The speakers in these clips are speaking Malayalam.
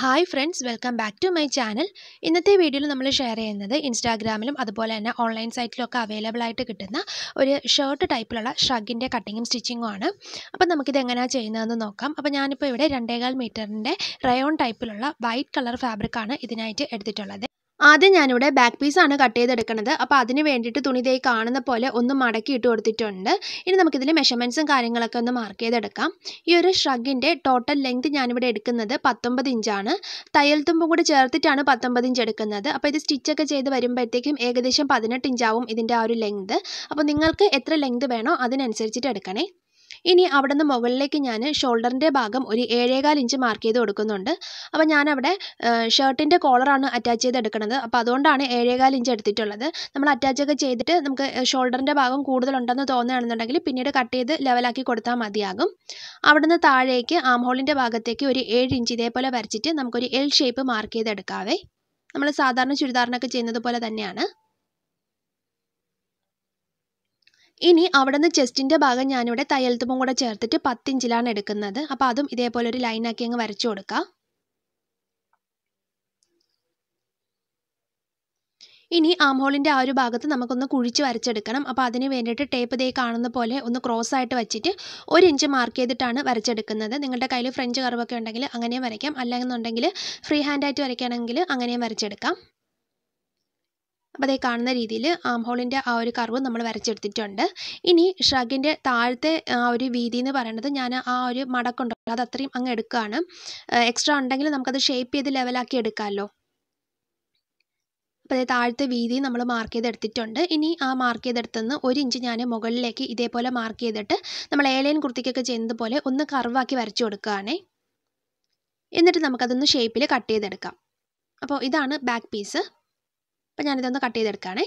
hi friends welcome back to my channel ഇന്നത്തെ വീഡിയോയിൽ നമ്മൾ ഷെയർ ചെയ്യുന്നത് ഇൻസ്റ്റാഗ്രാമിലും അതുപോലെ തന്നെ ഓൺലൈൻ സൈറ്റിലൊക്കെ അവൈലബിൾ ആയിട്ട് കിട്ടുന്ന ഒരു ഷർട്ട് ടൈപ്പിലുള്ള ഷ്രഗിൻ്റെ കട്ടിങ്ങും സ്റ്റിച്ചിങ്ങും ആണ് അപ്പോൾ നമുക്കിത് എങ്ങനെയാണ് ചെയ്യുന്നതെന്ന് നോക്കാം അപ്പോൾ ഞാനിപ്പോൾ ഇവിടെ രണ്ടേകാൽ മീറ്ററിൻ്റെ റയോൺ ടൈപ്പിലുള്ള വൈറ്റ് കളർ ഫാബ്രിക്കാണ് ഇതിനായിട്ട് എടുത്തിട്ടുള്ളത് ആദ്യം ഞാനിവിടെ ബാക്ക് പീസാണ് കട്ട് ചെയ്തെടുക്കുന്നത് അപ്പോൾ അതിന് വേണ്ടിയിട്ട് തുണി ദേ കാണുന്ന പോലെ ഒന്ന് മടക്കി ഇട്ട് കൊടുത്തിട്ടുണ്ട് ഇനി നമുക്കിതിൽ മെഷർമെൻറ്റ്സും കാര്യങ്ങളൊക്കെ ഒന്ന് മാർക്ക് ചെയ്തെടുക്കാം ഈ ഒരു ഷ്രഗിൻ്റെ ടോട്ടൽ ലെങ്ത് ഞാനിവിടെ എടുക്കുന്നത് പത്തൊമ്പത് ഇഞ്ചാണ് തയ്യൽ തുമ്പും കൂടി ചേർത്തിട്ടാണ് പത്തൊമ്പത് ഇഞ്ച് എടുക്കുന്നത് അപ്പോൾ ഇത് സ്റ്റിച്ചൊക്കെ ചെയ്ത് വരുമ്പോഴത്തേക്കും ഏകദേശം പതിനെട്ട് ഇഞ്ചാവും ഇതിൻ്റെ ആ ഒരു ലെങ്ത് അപ്പോൾ നിങ്ങൾക്ക് എത്ര ലെങ്ത് വേണോ അതിനനുസരിച്ചിട്ട് എടുക്കണേ ഇനി അവിടെ നിന്ന് മുകളിലേക്ക് ഞാൻ ഷോൾഡറിൻ്റെ ഭാഗം ഒരു ഏഴേകാൽ ഇഞ്ച് മാർക്ക് ചെയ്ത് കൊടുക്കുന്നുണ്ട് അപ്പോൾ ഞാനവിടെ ഷർട്ടിൻ്റെ കോളറാണ് അറ്റാച്ച് ചെയ്ത് എടുക്കുന്നത് അപ്പോൾ അതുകൊണ്ടാണ് ഏഴേകാൽ ഇഞ്ച് എടുത്തിട്ടുള്ളത് നമ്മൾ അറ്റാച്ചൊക്കെ ചെയ്തിട്ട് നമുക്ക് ഷോൾഡറിൻ്റെ ഭാഗം കൂടുതലുണ്ടെന്ന് തോന്നുകയാണെന്നുണ്ടെങ്കിൽ പിന്നീട് കട്ട് ചെയ്ത് ലെവലാക്കി കൊടുത്താൽ മതിയാകും അവിടെ നിന്ന് താഴേക്ക് ആം ഹോളിൻ്റെ ഭാഗത്തേക്ക് ഒരു ഏഴ് ഇഞ്ച് ഇതേപോലെ വരച്ചിട്ട് നമുക്കൊരു എൽ ഷേപ്പ് മാർക്ക് ചെയ്തെടുക്കാവേ നമ്മൾ സാധാരണ ചുരിദാറിനൊക്കെ ചെയ്യുന്നത് പോലെ തന്നെയാണ് ഇനി അവിടെ നിന്ന് ചെസ്റ്റിൻ്റെ ഭാഗം ഞാനിവിടെ തയ്യൽ തുമ്പും കൂടെ ചേർത്തിട്ട് പത്തിഞ്ചിലാണ് എടുക്കുന്നത് അപ്പോൾ അതും ഇതേപോലെ ഒരു ലൈനാക്കി അങ്ങ് വരച്ചു കൊടുക്കാം ഇനി ആം ഹോളിൻ്റെ ആ ഒരു ഭാഗത്ത് നമുക്കൊന്ന് കുഴിച്ച് വരച്ചെടുക്കണം അപ്പോൾ അതിന് വേണ്ടിയിട്ട് ടേപ്പ് ദേ കാണുന്ന പോലെ ഒന്ന് ക്രോസ് ആയിട്ട് വെച്ചിട്ട് ഒരു ഇഞ്ച് മാർക്ക് ചെയ്തിട്ടാണ് വരച്ചെടുക്കുന്നത് നിങ്ങളുടെ കയ്യിൽ ഫ്രഞ്ച് കർവൊക്കെ ഉണ്ടെങ്കിൽ അങ്ങനെയും വരയ്ക്കാം അല്ലെന്നുണ്ടെങ്കിൽ ഫ്രീ ഹാൻഡായിട്ട് വരയ്ക്കുകയാണെങ്കിൽ അങ്ങനെയും വരച്ചെടുക്കാം അപ്പോൾ അതേ കാണുന്ന രീതിയിൽ ആം ഹോളിൻ്റെ ആ ഒരു കർവ് നമ്മൾ വരച്ചെടുത്തിട്ടുണ്ട് ഇനി ഷ്രഗിൻ്റെ താഴത്തെ ആ ഒരു വീതി എന്ന് പറയുന്നത് ഞാൻ ആ ഒരു മടക്കുണ്ടല്ലോ അത് അത്രയും അങ്ങ് എടുക്കുകയാണ് എക്സ്ട്രാ ഉണ്ടെങ്കിൽ നമുക്കത് ഷേപ്പ് ചെയ്ത് ലെവലാക്കി എടുക്കാമല്ലോ അപ്പോൾ അതേ താഴത്തെ വീതി നമ്മൾ മാർക്ക് ചെയ്തെടുത്തിട്ടുണ്ട് ഇനി ആ മാർക്ക് ചെയ്തെടുത്തുനിന്ന് ഒരു ഇഞ്ച് ഞാൻ മുകളിലേക്ക് ഇതേപോലെ മാർക്ക് ചെയ്തിട്ട് നമ്മൾ ഏലൈൻ കുർത്തിക്കൊക്കെ ചെയ്യുന്നത് പോലെ ഒന്ന് കർവാക്കി വരച്ചു കൊടുക്കുകയാണേ എന്നിട്ട് നമുക്കതൊന്ന് ഷേപ്പിൽ കട്ട് ചെയ്തെടുക്കാം അപ്പോൾ ഇതാണ് ബാക്ക് പീസ് അപ്പോൾ ഞാനിതൊന്ന് കട്ട് ചെയ്തെടുക്കുകയാണേ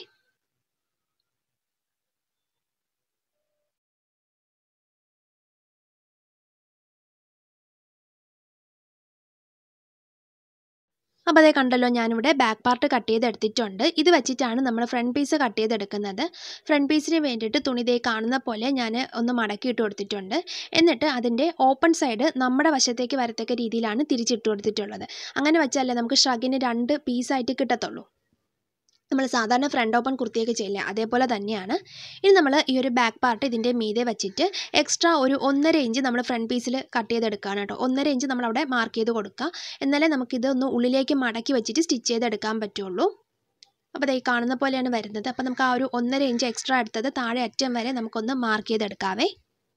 അപ്പോൾ അതേ കണ്ടല്ലോ ഞാനിവിടെ ബാക്ക് പാർട്ട് കട്ട് ചെയ്തെടുത്തിട്ടുണ്ട് ഇത് വെച്ചിട്ടാണ് നമ്മൾ ഫ്രണ്ട് പീസ് കട്ട് ചെയ്തെടുക്കുന്നത് ഫ്രണ്ട് പീസിന് വേണ്ടിയിട്ട് തുണി ദേ കാണുന്ന പോലെ ഞാൻ ഒന്ന് മടക്കി ഇട്ട് കൊടുത്തിട്ടുണ്ട് എന്നിട്ട് അതിൻ്റെ ഓപ്പൺ സൈഡ് നമ്മുടെ വശത്തേക്ക് വരത്തക്ക രീതിയിലാണ് തിരിച്ചിട്ട് കൊടുത്തിട്ടുള്ളത് അങ്ങനെ വെച്ചാലേ നമുക്ക് ഷ്രഗിന് രണ്ട് പീസായിട്ട് കിട്ടത്തുള്ളൂ നമ്മൾ സാധാരണ ഫ്രണ്ട് ഓപ്പൺ കുർത്തിയൊക്കെ ചെയ്യില്ല അതേപോലെ തന്നെയാണ് ഇനി നമ്മൾ ഈ ഒരു ബാക്ക് പാർട്ട് ഇതിൻ്റെ മീതെ വെച്ചിട്ട് എക്സ്ട്രാ ഒരു ഒന്നര ഇഞ്ച് നമ്മൾ ഫ്രണ്ട് പീസിൽ കട്ട് ചെയ്തെടുക്കുകയാണ് കേട്ടോ ഒന്നര ഇഞ്ച് നമ്മളവിടെ മാർക്ക് ചെയ്ത് കൊടുക്കുക എന്നാലേ നമുക്കിത് ഒന്ന് ഉള്ളിലേക്ക് മടക്കി വെച്ചിട്ട് സ്റ്റിച്ച് ചെയ്തെടുക്കാൻ പറ്റുള്ളൂ അപ്പോൾ ഈ കാണുന്ന പോലെയാണ് വരുന്നത് അപ്പോൾ നമുക്ക് ആ ഒരു ഒന്നര ഇഞ്ച് എക്സ്ട്രാ എടുത്തത് താഴെ അറ്റം വരെ നമുക്കൊന്ന് മാർക്ക് ചെയ്തെടുക്കാവേ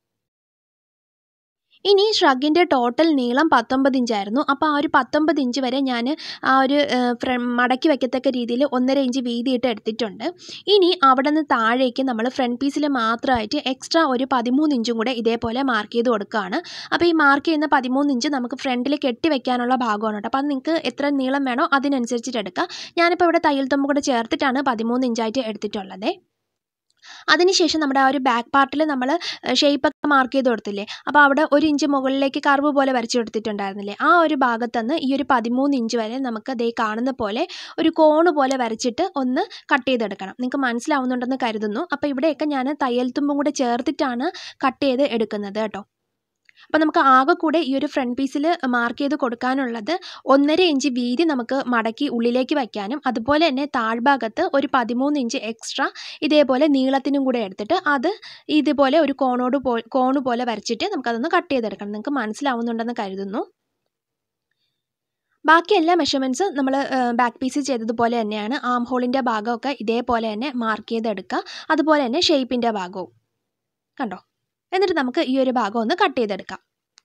ഇനി ഷ്രഗിൻ്റെ ടോട്ടൽ നീളം പത്തൊമ്പത് ഇഞ്ചായിരുന്നു അപ്പോൾ ആ ഒരു പത്തൊമ്പത് ഇഞ്ച് വരെ ഞാൻ ആ ഒരു മടക്കി വയ്ക്കത്തക്ക രീതിയിൽ ഒന്നര ഇഞ്ച് വീതിയിട്ട് എടുത്തിട്ടുണ്ട് ഇനി അവിടെ നിന്ന് താഴേക്ക് നമ്മൾ ഫ്രണ്ട് പീസിൽ മാത്രമായിട്ട് എക്സ്ട്രാ ഒരു പതിമൂന്ന് ഇഞ്ചും കൂടെ ഇതേപോലെ മാർക്ക് ചെയ്ത് കൊടുക്കുകയാണ് അപ്പോൾ ഈ മാർക്ക് ചെയ്യുന്ന പതിമൂന്ന് ഇഞ്ച് നമുക്ക് ഫ്രണ്ടിൽ കെട്ടി വെക്കാനുള്ള ഭാഗമാണ് കേട്ടോ അപ്പോൾ അത് നിങ്ങൾക്ക് എത്ര നീളം വേണോ അതിനനുസരിച്ചിട്ട് എടുക്കുക ഞാനിപ്പോൾ ഇവിടെ തയ്യൽ തുമ്പ് കൂടെ ചേർത്തിട്ടാണ് പതിമൂന്ന് ഇഞ്ചായിട്ട് എടുത്തിട്ടുള്ളത് അതിനുശേഷം നമ്മുടെ ആ ഒരു ബാക്ക് പാർട്ടിൽ നമ്മൾ ഷേപ്പൊക്കെ മാർക്ക് ചെയ്ത് കൊടുത്തില്ലേ അപ്പോൾ അവിടെ ഒരു ഇഞ്ച് മുകളിലേക്ക് കർവ് പോലെ വരച്ചു കൊടുത്തിട്ടുണ്ടായിരുന്നില്ലേ ആ ഒരു ഭാഗത്തുനിന്ന് ഈ ഒരു പതിമൂന്ന് ഇഞ്ച് വരെ നമുക്ക് ദേ കാണുന്ന പോലെ ഒരു കോണ് പോലെ വരച്ചിട്ട് ഒന്ന് കട്ട് ചെയ്തെടുക്കണം നിങ്ങൾക്ക് മനസ്സിലാവുന്നുണ്ടെന്ന് കരുതുന്നു അപ്പോൾ ഇവിടെയൊക്കെ ഞാൻ തയ്യൽ തുമ്പും കൂടെ ചേർത്തിട്ടാണ് കട്ട് ചെയ്ത് എടുക്കുന്നത് കേട്ടോ അപ്പോൾ നമുക്ക് ആകെ കൂടെ ഈ ഒരു ഫ്രണ്ട് പീസിൽ മാർക്ക് ചെയ്ത് കൊടുക്കാനുള്ളത് ഒന്നര ഇഞ്ച് വീതി നമുക്ക് മടക്കി ഉള്ളിലേക്ക് വയ്ക്കാനും അതുപോലെ തന്നെ താഴ്ഭാഗത്ത് ഒരു പതിമൂന്ന് ഇഞ്ച് എക്സ്ട്രാ ഇതേപോലെ നീളത്തിനും കൂടെ എടുത്തിട്ട് അത് ഇതുപോലെ ഒരു കോണോട് പോ കോണ് പോലെ വരച്ചിട്ട് നമുക്കതൊന്ന് കട്ട് ചെയ്തെടുക്കണം നിങ്ങൾക്ക് മനസ്സിലാവുന്നുണ്ടെന്ന് കരുതുന്നു ബാക്കി എല്ലാ മെഷർമെൻറ്റ്സ് നമ്മൾ ബാക്ക് പീസ് ചെയ്തതുപോലെ തന്നെയാണ് ആം ഹോളിൻ്റെ ഭാഗമൊക്കെ ഇതേപോലെ തന്നെ മാർക്ക് ചെയ്തെടുക്കുക അതുപോലെ തന്നെ ഷേപ്പിൻ്റെ ഭാഗവും കണ്ടോ എന്നിട്ട് നമുക്ക് ഈ ഒരു ഭാഗം ഒന്ന് കട്ട് ചെയ്തെടുക്കാം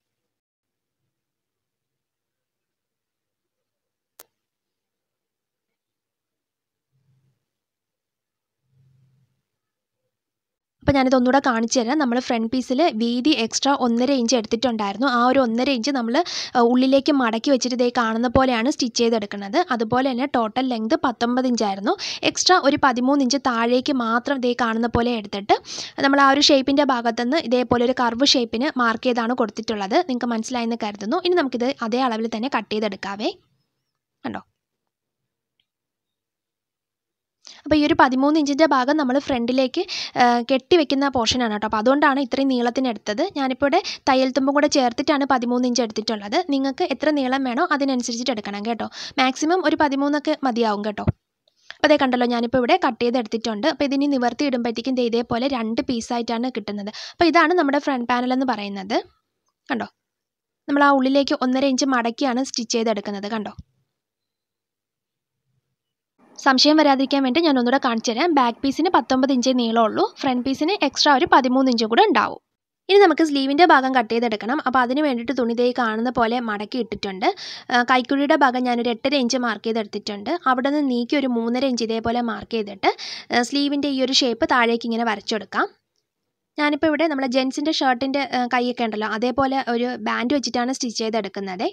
അപ്പോൾ ഞാനിത് ഒന്നുകൂടെ കാണിച്ചു തരാം നമ്മൾ ഫ്രണ്ട് പീസിൽ വീതി എക്സ്ട്രാ ഒന്നര ഇഞ്ച് എടുത്തിട്ടുണ്ടായിരുന്നു ആ ഒരു ഒന്നര ഇഞ്ച് നമ്മൾ ഉള്ളിലേക്ക് മടക്കി വെച്ചിട്ട് ഇതേ കാണുന്ന പോലെയാണ് സ്റ്റിച്ച് ചെയ്തെടുക്കുന്നത് അതുപോലെ തന്നെ ടോട്ടൽ ലെങ്ത് പത്തൊമ്പത് ഇഞ്ചായിരുന്നു എക്സ്ട്രാ ഒരു പതിമൂന്ന് ഇഞ്ച് താഴേക്ക് മാത്രം ഇതേ കാണുന്ന പോലെ എടുത്തിട്ട് നമ്മൾ ആ ഒരു ഷേപ്പിൻ്റെ ഭാഗത്തുനിന്ന് ഇതേപോലെ ഒരു കർവ് ഷേപ്പിന് മാർക്ക് ചെയ്താണ് കൊടുത്തിട്ടുള്ളത് നിങ്ങൾക്ക് മനസ്സിലായെന്ന് കരുതുന്നു ഇനി നമുക്കിത് അതേ അളവിൽ തന്നെ കട്ട് ചെയ്തെടുക്കാവേ കണ്ടോ അപ്പോൾ ഈ ഒരു പതിമൂന്ന് ഇഞ്ചിൻ്റെ ഭാഗം നമ്മൾ ഫ്രണ്ടിലേക്ക് കെട്ടി വെക്കുന്ന പോർഷനാണ് കേട്ടോ അപ്പോൾ അതുകൊണ്ടാണ് ഇത്രയും നീളത്തിന് എടുത്തത് ഞാനിപ്പോൾ ഇവിടെ തയ്യൽ തുമ്പും കൂടെ ചേർത്തിട്ടാണ് പതിമൂന്ന് ഇഞ്ച് എടുത്തിട്ടുള്ളത് നിങ്ങൾക്ക് എത്ര നീളം വേണോ അതിനനുസരിച്ചിട്ട് എടുക്കണം കേട്ടോ മാക്സിമം ഒരു പതിമൂന്നൊക്കെ മതിയാവും കേട്ടോ അപ്പോൾ അതേ കണ്ടല്ലോ ഞാനിപ്പോൾ ഇവിടെ കട്ട് ചെയ്ത് എടുത്തിട്ടുണ്ട് അപ്പോൾ ഇതിനി നിവർത്തി ഇടുമ്പോഴത്തേക്കും ദേ ഇതേപോലെ രണ്ട് പീസായിട്ടാണ് കിട്ടുന്നത് അപ്പോൾ ഇതാണ് നമ്മുടെ ഫ്രണ്ട് പാനൽ എന്ന് പറയുന്നത് കണ്ടോ നമ്മൾ ആ ഉള്ളിലേക്ക് ഒന്നര ഇഞ്ച് മടക്കിയാണ് സ്റ്റിച്ച് ചെയ്തെടുക്കുന്നത് കണ്ടോ സംശയം വരാതിരിക്കാൻ വേണ്ടി ഞാൻ ഒന്നുകൂടെ കാണിച്ചു തരാം ബാക്ക് പീസിന് പത്തൊമ്പത് ഇഞ്ച് നീളമുള്ളൂ ഫ്രണ്ട് പീസിന് എക്സ്ട്രാ ഒരു പതിമൂന്ന് ഇഞ്ച് കൂടെ ഉണ്ടാവും ഇനി നമുക്ക് സ്ലീവിൻ്റെ ഭാഗം കട്ട് ചെയ്തെടുക്കണം അപ്പോൾ അതിന് വേണ്ടിയിട്ട് തുണി തൈ കാണുന്ന പോലെ മടക്കി ഇട്ടിട്ടുണ്ട് കൈക്കുഴിയുടെ ഭാഗം ഞാനൊരു എട്ടര ഇഞ്ച് മാർക്ക് ചെയ്തെടുത്തിട്ടുണ്ട് അവിടെ നിന്ന് നീക്കി ഒരു മൂന്നര ഇഞ്ച് ഇതേപോലെ മാർക്ക് ചെയ്തിട്ട് സ്ലീവിൻ്റെ ഈ ഒരു ഷേപ്പ് താഴേക്ക് ഇങ്ങനെ വരച്ചെടുക്കാം ഞാനിപ്പോൾ ഇവിടെ നമ്മുടെ ജെൻസിൻ്റെ ഷർട്ടിൻ്റെ കൈയൊക്കെ ഉണ്ടല്ലോ അതേപോലെ ഒരു ബാൻഡ് വെച്ചിട്ടാണ് സ്റ്റിച്ച് ചെയ്തെടുക്കുന്നത്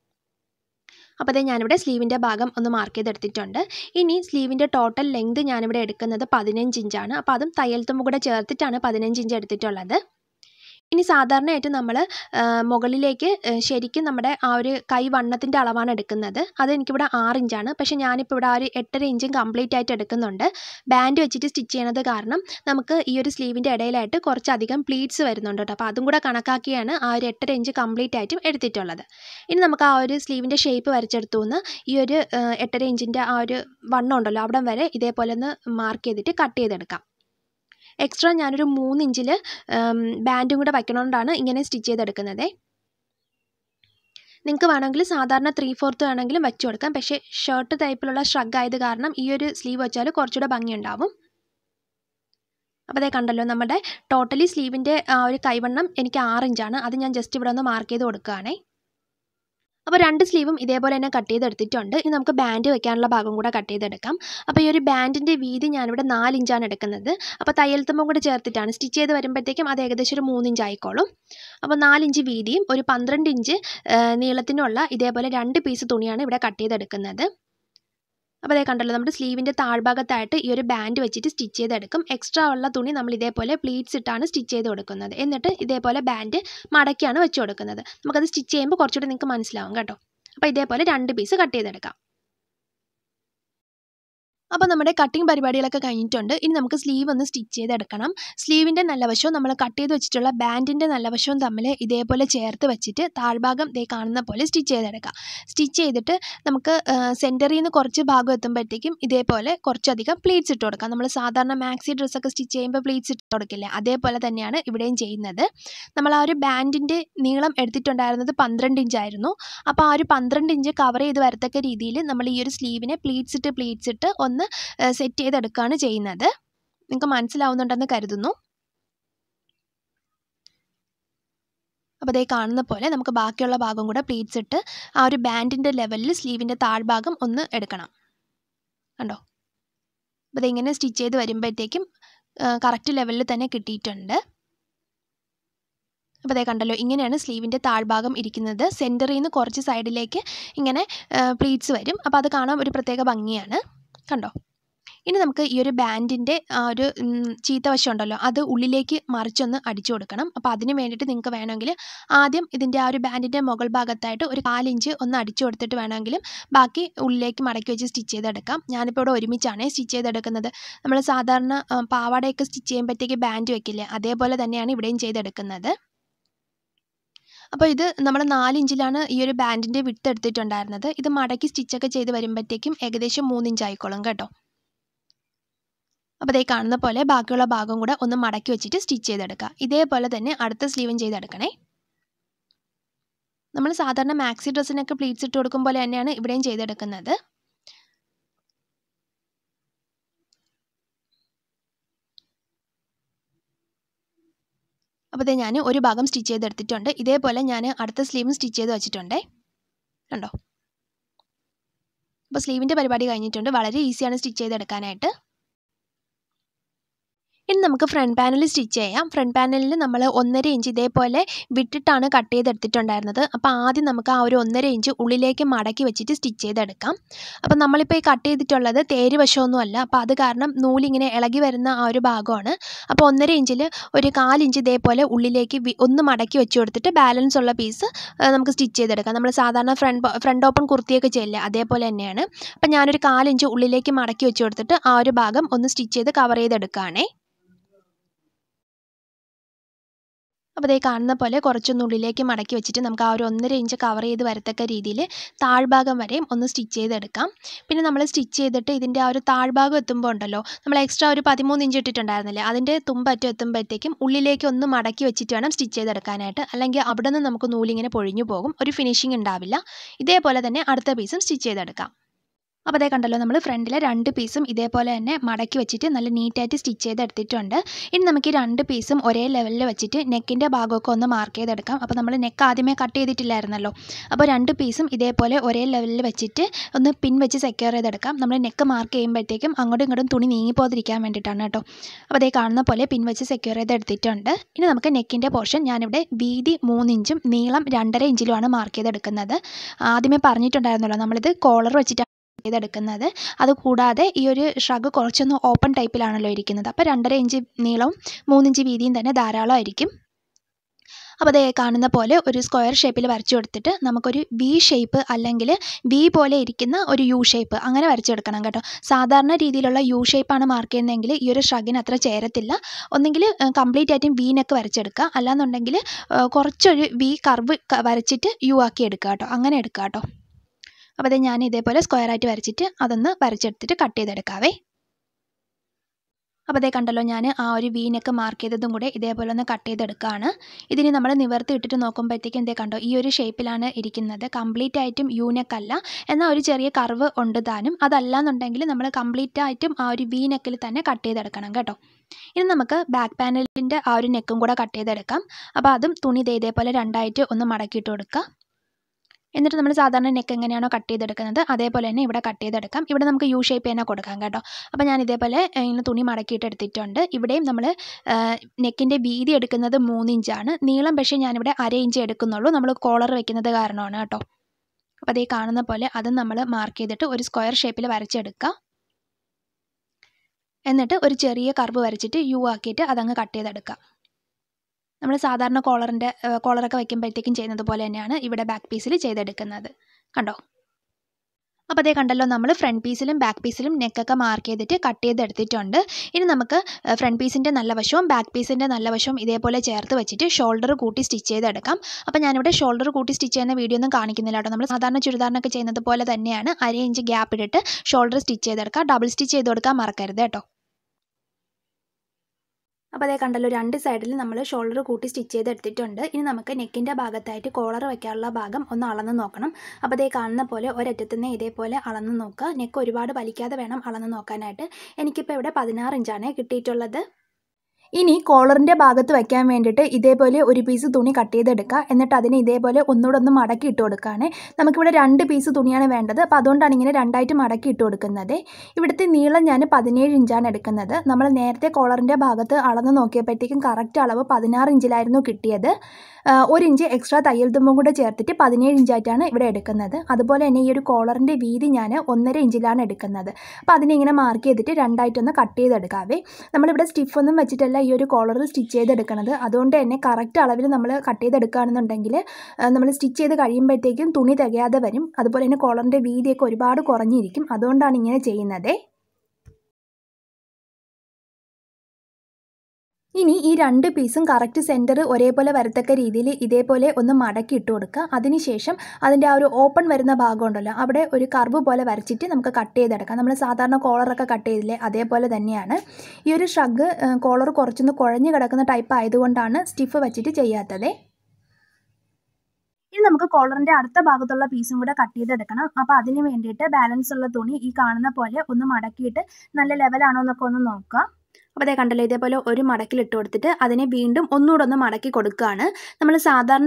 അപ്പോൾ അതേ ഞാനിവിടെ സ്ലീവിൻ്റെ ഭാഗം ഒന്ന് മാർക്ക് ചെയ്തെടുത്തിട്ടുണ്ട് ഇനി സ്ലീവിൻ്റെ ടോട്ടൽ ലെങ്ത് ഞാനിവിടെ എടുക്കുന്നത് പതിനഞ്ച് ഇഞ്ചാണ് അപ്പോൾ അതും തയ്യൽ തുമ്പ് കൂടെ ചേർത്തിട്ടാണ് പതിനഞ്ച് ഇഞ്ച് എടുത്തിട്ടുള്ളത് ഇനി സാധാരണയായിട്ട് നമ്മൾ മുകളിലേക്ക് ശരിക്കും നമ്മുടെ ആ ഒരു കൈ വണ്ണത്തിൻ്റെ അളവാണ് എടുക്കുന്നത് അത് എനിക്കിവിടെ ആറ് ഇഞ്ചാണ് പക്ഷേ ഞാനിപ്പോൾ ഇവിടെ ആ ഒരു എട്ടര ഇഞ്ചും കംപ്ലീറ്റ് ആയിട്ട് എടുക്കുന്നുണ്ട് ബാൻഡ് വെച്ചിട്ട് സ്റ്റിച്ച് ചെയ്യണത് കാരണം നമുക്ക് ഈ ഒരു സ്ലീവിൻ്റെ ഇടയിലായിട്ട് കുറച്ചധികം പ്ലീറ്റ്സ് വരുന്നുണ്ട് കേട്ടോ അപ്പോൾ അതും കൂടെ കണക്കാക്കിയാണ് ആ ഒരു എട്ടര ഇഞ്ച് കംപ്ലീറ്റ് ആയിട്ടും എടുത്തിട്ടുള്ളത് ഇനി നമുക്ക് ആ ഒരു സ്ലീവിൻ്റെ ഷേപ്പ് വരച്ചെടുത്തു നിന്ന് ഈ ഒരു എട്ടര ഇഞ്ചിൻ്റെ ആ ഒരു വണ്ണം ഉണ്ടല്ലോ അവിടം വരെ ഇതേപോലെ ഒന്ന് മാർക്ക് ചെയ്തിട്ട് കട്ട് ചെയ്തെടുക്കാം എക്സ്ട്രാ ഞാനൊരു മൂന്ന് ഇഞ്ചിൽ ബാൻഡും കൂടെ വയ്ക്കണോണ്ടാണ് ഇങ്ങനെ സ്റ്റിച്ച് ചെയ്തെടുക്കുന്നത് നിങ്ങൾക്ക് വേണമെങ്കിൽ സാധാരണ ത്രീ ഫോർത്ത് വേണമെങ്കിലും വെച്ച് കൊടുക്കാം പക്ഷേ ഷർട്ട് ടൈപ്പിലുള്ള ഷ്രഗ് ആയത് കാരണം ഈ ഒരു സ്ലീവ് വെച്ചാൽ കുറച്ചുകൂടെ ഭംഗിയുണ്ടാവും അപ്പോൾ അതേ കണ്ടല്ലോ നമ്മുടെ ടോട്ടലി സ്ലീവിൻ്റെ ആ ഒരു കൈവണ്ണം എനിക്ക് ആറ് ഇഞ്ചാണ് അത് ഞാൻ ജസ്റ്റ് ഇവിടെ ഒന്ന് മാർക്ക് ചെയ്ത് കൊടുക്കുകയാണേ അപ്പോൾ രണ്ട് സ്ലീവും ഇതേപോലെ തന്നെ കട്ട് ചെയ്തെടുത്തിട്ടുണ്ട് ഇനി നമുക്ക് ബാൻഡ് വെക്കാനുള്ള ഭാഗം കൂടെ കട്ട് ചെയ്തെടുക്കാം അപ്പോൾ ഈ ഒരു ബാൻഡിൻ്റെ വീതി ഞാനിവിടെ നാല് ഇഞ്ചാണ് എടുക്കുന്നത് അപ്പോൾ തയ്യൽ തുമ്പും കൂടെ ചേർത്തിട്ടാണ് സ്റ്റിച്ച് ചെയ്ത് വരുമ്പോഴത്തേക്കും അത് ഏകദേശം ഒരു മൂന്ന് ഇഞ്ച് ആയിക്കോളും അപ്പോൾ നാലിഞ്ച് വീതിയും ഒരു പന്ത്രണ്ട് ഇഞ്ച് നീളത്തിനുള്ള ഇതേപോലെ രണ്ട് പീസ് തുണിയാണ് ഇവിടെ കട്ട് ചെയ്തെടുക്കുന്നത് അപ്പോൾ അതേ കണ്ടല്ലോ നമ്മുടെ സ്ലീവിൻ്റെ താഴ്ഭാഗത്തായിട്ട് ഈ ഒരു ബാൻഡ് വെച്ചിട്ട് സ്റ്റിച്ച് ചെയ്തെടുക്കും എക്സ്ട്രാ ഉള്ള തുണി നമ്മൾ ഇതേപോലെ പ്ലീറ്റ്സ് ഇട്ടാണ് സ്റ്റിച്ച് ചെയ്ത് കൊടുക്കുന്നത് എന്നിട്ട് ഇതേപോലെ ബാൻഡ് മടക്കിയാണ് വെച്ച് കൊടുക്കുന്നത് നമുക്കത് സ്റ്റിച്ച് ചെയ്യുമ്പോൾ കുറച്ചുകൂടി നിങ്ങൾക്ക് മനസ്സിലാവും കേട്ടോ അപ്പോൾ ഇതേപോലെ രണ്ട് പീസ് കട്ട് ചെയ്തെടുക്കാം അപ്പോൾ നമ്മുടെ കട്ടിങ് പരിപാടികളൊക്കെ കഴിഞ്ഞിട്ടുണ്ട് ഇനി നമുക്ക് സ്ലീവ് ഒന്ന് സ്റ്റിച്ച് ചെയ്തെടുക്കണം സ്ലീവിൻ്റെ നല്ല വശവും നമ്മൾ കട്ട് ചെയ്ത് വെച്ചിട്ടുള്ള ബാൻഡിൻ്റെ നല്ല വശവും തമ്മിൽ ഇതേപോലെ ചേർത്ത് വെച്ചിട്ട് താഴ്ഭാഗം ദേ കാണുന്ന പോലെ സ്റ്റിച്ച് ചെയ്തെടുക്കാം സ്റ്റിച്ച് ചെയ്തിട്ട് നമുക്ക് സെൻറ്ററിൽ നിന്ന് കുറച്ച് ഭാഗം എത്തുമ്പോഴത്തേക്കും ഇതേപോലെ കുറച്ചധികം പ്ലീറ്റ്സ് ഇട്ട് കൊടുക്കാം നമ്മൾ സാധാരണ മാക്സി ഡ്രസ്സൊക്കെ സ്റ്റിച്ച് ചെയ്യുമ്പോൾ പ്ലീറ്റ്സ് ഇട്ട് കൊടുക്കില്ലേ അതേപോലെ തന്നെയാണ് ഇവിടെയും ചെയ്യുന്നത് നമ്മൾ ആ ഒരു ബാൻഡിൻ്റെ നീളം എടുത്തിട്ടുണ്ടായിരുന്നത് പന്ത്രണ്ട് ഇഞ്ചായിരുന്നു അപ്പോൾ ആ ഒരു പന്ത്രണ്ട് ഇഞ്ച് കവർ ചെയ്ത് വരത്തക്ക രീതിയിൽ നമ്മൾ ഈ ഒരു സ്ലീവിനെ പ്ലീറ്റ്സ് ഇട്ട് പ്ലീറ്റ്സ് ഇട്ട് ഒന്ന് സെറ്റ് ചെയ്തെടുക്കുകയാണ് ചെയ്യുന്നത് നിങ്ങൾക്ക് മനസ്സിലാവുന്നുണ്ടെന്ന് കരുതുന്നു അപ്പോൾ അതേ കാണുന്ന പോലെ നമുക്ക് ബാക്കിയുള്ള ഭാഗം കൂടെ പ്ലീറ്റ്സ് ഇട്ട് ആ ഒരു ബാൻഡിൻ്റെ ലെവലിൽ സ്ലീവിൻ്റെ താഴ്ഭാഗം ഒന്ന് എടുക്കണം കണ്ടോ അപ്പോൾ ഇതിങ്ങനെ സ്റ്റിച്ച് ചെയ്ത് വരുമ്പോഴത്തേക്കും കറക്റ്റ് ലെവലിൽ തന്നെ കിട്ടിയിട്ടുണ്ട് അപ്പോൾ അതേ കണ്ടല്ലോ ഇങ്ങനെയാണ് സ്ലീവിൻ്റെ താഴ്ഭാഗം ഇരിക്കുന്നത് സെൻറ്ററിൽ നിന്ന് കുറച്ച് സൈഡിലേക്ക് ഇങ്ങനെ പ്ലീറ്റ്സ് വരും അപ്പോൾ അത് കാണാൻ ഒരു പ്രത്യേക ഭംഗിയാണ് കണ്ടോ ഇനി നമുക്ക് ഈ ഒരു ബാൻഡിൻ്റെ ആ ഒരു ചീത്ത വശം ഉണ്ടല്ലോ അത് ഉള്ളിലേക്ക് മറിച്ചൊന്ന് അടിച്ചു കൊടുക്കണം അപ്പോൾ അതിന് വേണ്ടിയിട്ട് നിങ്ങൾക്ക് വേണമെങ്കിൽ ആദ്യം ഇതിൻ്റെ ആ ഒരു ബാൻഡിൻ്റെ മുകൾ ഭാഗത്തായിട്ട് ഒരു കാലിഞ്ച് ഒന്ന് അടിച്ചു കൊടുത്തിട്ട് വേണമെങ്കിലും ബാക്കി ഉള്ളിലേക്ക് മടക്കി വെച്ച് സ്റ്റിച്ച് ചെയ്തെടുക്കാം ഞാനിപ്പോൾ ഇവിടെ ഒരുമിച്ചാണ് സ്റ്റിച്ച് ചെയ്തെടുക്കുന്നത് നമ്മൾ സാധാരണ പാവാടയൊക്കെ സ്റ്റിച്ച് ചെയ്യുമ്പോഴത്തേക്ക് ബാൻഡ് വെക്കില്ലേ അതേപോലെ തന്നെയാണ് ഇവിടെയും ചെയ്തെടുക്കുന്നത് അപ്പോൾ ഇത് നമ്മൾ നാല് ഇഞ്ചിലാണ് ഈ ഒരു ബാൻഡിൻ്റെ വിട്ട് എടുത്തിട്ടുണ്ടായിരുന്നത് ഇത് മടക്കി സ്റ്റിച്ചൊക്കെ ചെയ്ത് വരുമ്പോഴത്തേക്കും ഏകദേശം മൂന്ന് ഇഞ്ച് ആയിക്കോളും കേട്ടോ അപ്പോൾ ഇതേ കാണുന്ന പോലെ ബാക്കിയുള്ള ഭാഗം കൂടെ ഒന്ന് മടക്കി വെച്ചിട്ട് സ്റ്റിച്ച് ചെയ്തെടുക്കുക ഇതേപോലെ തന്നെ അടുത്ത സ്ലീവും ചെയ്തെടുക്കണേ നമ്മൾ സാധാരണ മാക്സി ഡ്രസ്സിനൊക്കെ പ്ലീറ്റ്സ് ഇട്ട് കൊടുക്കും പോലെ തന്നെയാണ് ഇവിടെയും ചെയ്തെടുക്കുന്നത് അപ്പോൾ ഇതേ ഞാൻ ഒരു ഭാഗം സ്റ്റിച്ച് ചെയ്തെടുത്തിട്ടുണ്ട് ഇതേപോലെ ഞാൻ അടുത്ത സ്ലീവും സ്റ്റിച്ച് ചെയ്ത് വെച്ചിട്ടുണ്ട് കണ്ടോ അപ്പോൾ സ്ലീവിൻ്റെ പരിപാടി കഴിഞ്ഞിട്ടുണ്ട് വളരെ ഈസിയാണ് സ്റ്റിച്ച് ചെയ്തെടുക്കാനായിട്ട് ഇനി ഇനി നമുക്ക് ഫ്രണ്ട് പാനൽ സ്റ്റിച്ച് ചെയ്യാം ഫ്രണ്ട് പാനലിൽ നമ്മൾ ഒന്നര ഇഞ്ച് ഇതേപോലെ വിട്ടിട്ടാണ് കട്ട് ചെയ്തെടുത്തിട്ടുണ്ടായിരുന്നത് അപ്പോൾ ആദ്യം നമുക്ക് ആ ഒരു ഒന്നര ഇഞ്ച് ഉള്ളിലേക്ക് മടക്കി വെച്ചിട്ട് സ്റ്റിച്ച് ചെയ്തെടുക്കാം അപ്പോൾ നമ്മളിപ്പോൾ ഈ കട്ട് ചെയ്തിട്ടുള്ളത് തേര് വശമൊന്നുമല്ല അപ്പോൾ അത് കാരണം നൂലിങ്ങനെ ഇളകി വരുന്ന ആ ഒരു ഭാഗമാണ് അപ്പോൾ ഒന്നര ഇഞ്ചിൽ ഒരു കാലിഞ്ച് ഇതേപോലെ ഉള്ളിലേക്ക് വി- ഒന്ന് മടക്കി വെച്ച് കൊടുത്തിട്ട് ബാലൻസ് ഉള്ള പീസ് നമുക്ക് സ്റ്റിച്ച് ചെയ്തെടുക്കാം നമ്മൾ സാധാരണ ഫ്രണ്ട് ഫ്രണ്ട് ഓപ്പൺ കുർത്തിയൊക്കെ ചെയ്യില്ല അതേപോലെ തന്നെയാണ് അപ്പം ഞാനൊരു കാലിഞ്ച് ഉള്ളിലേക്ക് മടക്കി വെച്ച് കൊടുത്തിട്ട് ആ ഒരു ഭാഗം ഒന്ന് സ്റ്റിച്ച് ചെയ്ത് കവർ ചെയ്തെടുക്കുകയാണേ അപ്പോൾ ഇതേ കാണുന്ന പോലെ കുറച്ചൊന്ന് ഉള്ളിലേക്ക് മടക്കി വെച്ചിട്ട് നമുക്ക് ആ ഒരു ഒന്നര ഇഞ്ച് കവർ ചെയ്ത് വരത്തക്ക രീതിയിൽ താഴ്ഭാഗം വരെയും ഒന്ന് സ്റ്റിച്ച് ചെയ്തെടുക്കാം പിന്നെ നമ്മൾ സ്റ്റിച്ച് ചെയ്തിട്ട് ഇതിൻ്റെ ആ ഒരു താഴ്ഭാഗം എത്തുമ്പോൾ ഉണ്ടല്ലോ നമ്മൾ എക്സ്ട്രാ ഒരു പതിമൂന്ന് ഇഞ്ച് ഇട്ടിട്ടുണ്ടായിരുന്നില്ലേ അതിൻ്റെ തുമ്പറ്റം എത്തുമ്പോഴത്തേക്കും ഉള്ളിലേക്ക് ഒന്ന് മടക്കി വെച്ചിട്ട് വേണം സ്റ്റിച്ച് ചെയ്തെടുക്കാനായിട്ട് അല്ലെങ്കിൽ അവിടെ നിന്ന് നമുക്ക് നൂലിങ്ങനെ പൊഴിഞ്ഞു പോകും ഒരു ഫിനിഷിംഗ് ഉണ്ടാവില്ല ഇതേപോലെ തന്നെ അടുത്ത പീസും സ്റ്റിച്ച് ചെയ്തെടുക്കാം അപ്പോൾ അതേ കണ്ടല്ലോ നമ്മൾ ഫ്രണ്ടിലെ രണ്ട് പീസും ഇതേപോലെ തന്നെ മടക്കി വെച്ചിട്ട് നല്ല നീറ്റായിട്ട് സ്റ്റിച്ച് ചെയ്തെടുത്തിട്ടുണ്ട് ഇനി നമുക്ക് ഈ രണ്ട് പീസും ഒരേ ലെവലിൽ വെച്ചിട്ട് നെക്കിൻ്റെ ഭാഗമൊക്കെ ഒന്ന് മാർക്ക് ചെയ്തെടുക്കാം അപ്പോൾ നമ്മൾ നെക്ക് ആദ്യമേ കട്ട് ചെയ്തിട്ടില്ലായിരുന്നല്ലോ അപ്പോൾ രണ്ട് പീസും ഇതേപോലെ ഒരേ ലെവലിൽ വെച്ചിട്ട് ഒന്ന് പിൻ വെച്ച് സെക്യൂർ ചെയ്തെടുക്കാം നമ്മൾ നെക്ക് മാർക്ക് ചെയ്യുമ്പോഴത്തേക്കും അങ്ങോട്ടും ഇങ്ങോട്ടും തുണി നീങ്ങിപ്പോതിരിക്കാൻ വേണ്ടിയിട്ടാണ് കേട്ടോ അപ്പോൾ അതേ കാണുന്ന പോലെ പിൻ വെച്ച് സെക്യൂർ ചെയ്തെടുത്തിട്ടുണ്ട് ഇനി നമുക്ക് നെക്കിൻ്റെ പോർഷൻ ഞാനിവിടെ വീതി മൂന്നിഞ്ചും നീളം രണ്ടര ഇഞ്ചിലുമാണ് മാർക്ക് ചെയ്തെടുക്കുന്നത് ആദ്യമേ പറഞ്ഞിട്ടുണ്ടായിരുന്നല്ലോ നമ്മളിത് കോളർ വെച്ചിട്ടാണ് ചെയ്തെടുക്കുന്നത് അതുകൂടാതെ ഈ ഒരു ഷ്രഗ് കുറച്ചൊന്ന് ഓപ്പൺ ടൈപ്പിലാണല്ലോ ഇരിക്കുന്നത് അപ്പോൾ രണ്ടര ഇഞ്ച് നീളവും മൂന്നിഞ്ച് വീതിയും തന്നെ ധാരാളമായിരിക്കും അപ്പോൾ അതേ കാണുന്ന പോലെ ഒരു സ്ക്വയർ ഷേപ്പിൽ വരച്ചു കൊടുത്തിട്ട് നമുക്കൊരു വി ഷേപ്പ് അല്ലെങ്കിൽ വി പോലെ ഇരിക്കുന്ന ഒരു യു ഷേപ്പ് അങ്ങനെ വരച്ചെടുക്കണം കേട്ടോ സാധാരണ രീതിയിലുള്ള യു ഷേപ്പാണ് മാർക്ക് ചെയ്യുന്നതെങ്കിൽ ഈ ഒരു ഷ്രഗിന് അത്ര ചേരത്തില്ല ഒന്നെങ്കിൽ കംപ്ലീറ്റ് ആയിട്ടും വീനൊക്കെ വരച്ചെടുക്കുക അല്ലാന്നുണ്ടെങ്കിൽ കുറച്ചൊരു വി കർവ് വരച്ചിട്ട് യു ആക്കി എടുക്കുക കേട്ടോ അങ്ങനെ എടുക്കുക കേട്ടോ അപ്പോൾ അത് ഞാൻ ഇതേപോലെ സ്ക്വയർ ആയിട്ട് വരച്ചിട്ട് അതൊന്ന് വരച്ചെടുത്തിട്ട് കട്ട് ചെയ്തെടുക്കാവേ അപ്പോൾ അതേ കണ്ടല്ലോ ഞാൻ ആ ഒരു വീനൊക്കെ മാർക്ക് ചെയ്തതും കൂടെ ഇതേപോലെ ഒന്ന് കട്ട് ചെയ്തെടുക്കുകയാണ് ഇതിന് നമ്മൾ നിവർത്തി ഇട്ടിട്ട് നോക്കുമ്പോഴത്തേക്കും എന്തേ കണ്ടോ ഈ ഒരു ഷേപ്പിലാണ് ഇരിക്കുന്നത് കംപ്ലീറ്റ് ആയിട്ടും യൂനെക്കല്ല എന്നാൽ ഒരു ചെറിയ കർവ് ഉണ്ട് താനും അതല്ല എന്നുണ്ടെങ്കിൽ നമ്മൾ കംപ്ലീറ്റ് ആയിട്ടും ആ ഒരു വി നെക്കിൽ തന്നെ കട്ട് ചെയ്തെടുക്കണം കേട്ടോ ഇനി നമുക്ക് ബാക്ക് പാനലിൻ്റെ ആ ഒരു നെക്കും കൂടെ കട്ട് ചെയ്തെടുക്കാം അപ്പോൾ അതും തുണി ദേ ഇതേപോലെ രണ്ടായിട്ട് ഒന്ന് മടക്കിയിട്ട് കൊടുക്കുക എന്നിട്ട് നമ്മൾ സാധാരണ നെക്ക് എങ്ങനെയാണോ കട്ട് ചെയ്തെടുക്കുന്നത് അതേപോലെ തന്നെ ഇവിടെ കട്ട് ചെയ്തെടുക്കാം ഇവിടെ നമുക്ക് യു ഷേപ്പ് തന്നെ കൊടുക്കാം കേട്ടോ അപ്പോൾ ഞാൻ ഇതേപോലെ ഇങ്ങനെ തുണി മടക്കിയിട്ട് എടുത്തിട്ടുണ്ട് ഇവിടെയും നമ്മൾ നെക്കിൻ്റെ വീതി എടുക്കുന്നത് മൂന്നിഞ്ചാണ് നീളം പക്ഷേ ഞാനിവിടെ അര ഇഞ്ച് എടുക്കുന്നുള്ളൂ നമ്മൾ കോളർ വെക്കുന്നത് കാരണമാണ് കേട്ടോ അപ്പോൾ അതേ കാണുന്ന പോലെ അതും നമ്മൾ മാർക്ക് ചെയ്തിട്ട് ഒരു സ്ക്വയർ ഷേപ്പിൽ വരച്ചെടുക്കുക എന്നിട്ട് ഒരു ചെറിയ കർവ് വരച്ചിട്ട് യു ആക്കിയിട്ട് അതങ്ങ് കട്ട് ചെയ്തെടുക്കുക നമ്മൾ സാധാരണ കോളറിൻ്റെ കോളറൊക്കെ വയ്ക്കുമ്പോഴത്തേക്കും ചെയ്യുന്നത് പോലെ തന്നെയാണ് ഇവിടെ ബാക്ക് പീസിൽ ചെയ്തെടുക്കുന്നത് കണ്ടോ അപ്പോൾ അതേ കണ്ടല്ലോ നമ്മൾ ഫ്രണ്ട് പീസിലും ബാക്ക് പീസിലും നെക്കൊക്കെ മാർക്ക് ചെയ്തിട്ട് കട്ട് ചെയ്തെടുത്തിട്ടുണ്ട് ഇനി നമുക്ക് ഫ്രണ്ട് പീസിൻ്റെ നല്ല വശവും ബാക്ക് പീസിൻ്റെ നല്ല വശവും ഇതേപോലെ ചേർത്ത് വെച്ചിട്ട് ഷോൾഡർ കൂട്ടി സ്റ്റിച്ച് ചെയ്തെടുക്കാം അപ്പോൾ ഞാനിവിടെ ഷോൾഡർ കൂട്ടി സ്റ്റിച്ച് ചെയ്യുന്ന വീഡിയോ ഒന്നും കാണിക്കുന്നില്ല കേട്ടോ നമ്മൾ സാധാരണ ചുരിദാറിനൊക്കെ ചെയ്യുന്നത് പോലെ തന്നെയാണ് അര ഇഞ്ച് ഗ്യാപ്പ് ഇട്ടിട്ട് ഷോൾഡർ സ്റ്റിച്ച് ചെയ്തെടുക്കുക ഡബിൾ സ്റ്റിച്ച് ചെയ്ത് കൊടുക്കാൻ മറക്കരുത് കേട്ടോ അപ്പോൾ അതേ കണ്ടല്ലോ രണ്ട് സൈഡിൽ നമ്മൾ ഷോൾഡർ കൂട്ടി സ്റ്റിച്ച് ചെയ്തെടുത്തിട്ടുണ്ട് ഇനി നമുക്ക് നെക്കിൻ്റെ ഭാഗത്തായിട്ട് കോളർ വയ്ക്കാനുള്ള ഭാഗം ഒന്ന് അളന്ന് നോക്കണം അപ്പോൾ അതേ കാണുന്ന പോലെ ഒരറ്റത്തു നിന്ന് ഇതേപോലെ അളന്ന് നോക്കുക നെക്ക് ഒരുപാട് വലിക്കാതെ വേണം അളന്ന് നോക്കാനായിട്ട് എനിക്കിപ്പോൾ ഇവിടെ പതിനാറ് ഇഞ്ചാണ് കിട്ടിയിട്ടുള്ളത് ഇനി കോളറിൻ്റെ ഭാഗത്ത് വയ്ക്കാൻ വേണ്ടിയിട്ട് ഇതേപോലെ ഒരു പീസ് തുണി കട്ട് ചെയ്തെടുക്കുക എന്നിട്ട് അതിനെ ഇതേപോലെ ഒന്നുകൂടെ ഒന്ന് മടക്കി ഇട്ട് കൊടുക്കുകയാണ് നമുക്കിവിടെ രണ്ട് പീസ് തുണിയാണ് വേണ്ടത് അപ്പോൾ അതുകൊണ്ടാണ് ഇങ്ങനെ രണ്ടായിട്ട് മടക്കി ഇട്ട് കൊടുക്കുന്നത് ഇവിടുത്തെ നീളം ഞാൻ പതിനേഴ് ഇഞ്ചാണ് എടുക്കുന്നത് നമ്മൾ നേരത്തെ കോളറിൻ്റെ ഭാഗത്ത് അളന്ന് നോക്കിയപ്പോഴത്തേക്കും കറക്റ്റ് അളവ് പതിനാറ് ഇഞ്ചിലായിരുന്നു കിട്ടിയത് ഒരു ഇഞ്ച് എക്സ്ട്രാ തയ്യൽ തുമ്പും കൂടെ ചേർത്തിട്ട് പതിനേഴ് ഇഞ്ചായിട്ടാണ് ഇവിടെ എടുക്കുന്നത് അതുപോലെ തന്നെ ഈ ഒരു കോളറിൻ്റെ വീതി ഞാൻ ഒന്നര ഇഞ്ചിലാണ് എടുക്കുന്നത് അപ്പോൾ അതിനെ ഇങ്ങനെ മാർക്ക് ചെയ്തിട്ട് രണ്ടായിട്ടൊന്ന് കട്ട് ചെയ്തെടുക്കാവേ നമ്മളിവിടെ സ്റ്റിഫൊന്നും വെച്ചിട്ടല്ല ഈ ഒരു കോളർ സ്റ്റിച്ച് ചെയ്തെടുക്കുന്നത് അതുകൊണ്ട് തന്നെ കറക്റ്റ് അളവിൽ നമ്മൾ കട്ട് ചെയ്തെടുക്കുകയാണെന്നുണ്ടെങ്കിൽ നമ്മൾ സ്റ്റിച്ച് ചെയ്ത് കഴിയുമ്പോഴത്തേക്കും തുണി തികയാതെ വരും അതുപോലെ തന്നെ കോളറിൻ്റെ വീതിയൊക്കെ ഒരുപാട് കുറഞ്ഞിരിക്കും അതുകൊണ്ടാണ് ഇങ്ങനെ ചെയ്യുന്നത് ഇനി ഈ രണ്ട് പീസും കറക്റ്റ് സെൻറ്റർ ഒരേപോലെ വരത്തക്ക രീതിയിൽ ഇതേപോലെ ഒന്ന് മടക്കി ഇട്ട് കൊടുക്കുക അതിനുശേഷം അതിൻ്റെ ആ ഒരു ഓപ്പൺ വരുന്ന ഭാഗം ഉണ്ടല്ലോ അവിടെ ഒരു കർവ് പോലെ വരച്ചിട്ട് നമുക്ക് കട്ട് ചെയ്തെടുക്കാം നമ്മൾ സാധാരണ കോളറൊക്കെ കട്ട് ചെയ്തില്ലേ അതേപോലെ തന്നെയാണ് ഈ ഒരു ഷഗ് കോളർ കുറച്ചൊന്ന് കുഴഞ്ഞു കിടക്കുന്ന ടൈപ്പ് ആയതുകൊണ്ടാണ് സ്റ്റിഫ് വെച്ചിട്ട് ചെയ്യാത്തത് ഇനി നമുക്ക് കോളറിൻ്റെ അടുത്ത ഭാഗത്തുള്ള പീസും കൂടെ കട്ട് ചെയ്തെടുക്കണം അപ്പോൾ അതിന് വേണ്ടിയിട്ട് ബാലൻസ് ഉള്ള തുണി ഈ കാണുന്ന പോലെ ഒന്ന് മടക്കിയിട്ട് നല്ല ലെവലാണോ എന്നൊക്കെ ഒന്ന് നോക്കുക അപ്പോൾ അതേ കണ്ടല്ലോ ഇതേപോലെ ഒരു മടക്കിൽ ഇട്ട് കൊടുത്തിട്ട് അതിനെ വീണ്ടും ഒന്നുകൂടെ ഒന്ന് മടക്കി കൊടുക്കുകയാണ് നമ്മൾ സാധാരണയായിട്ട്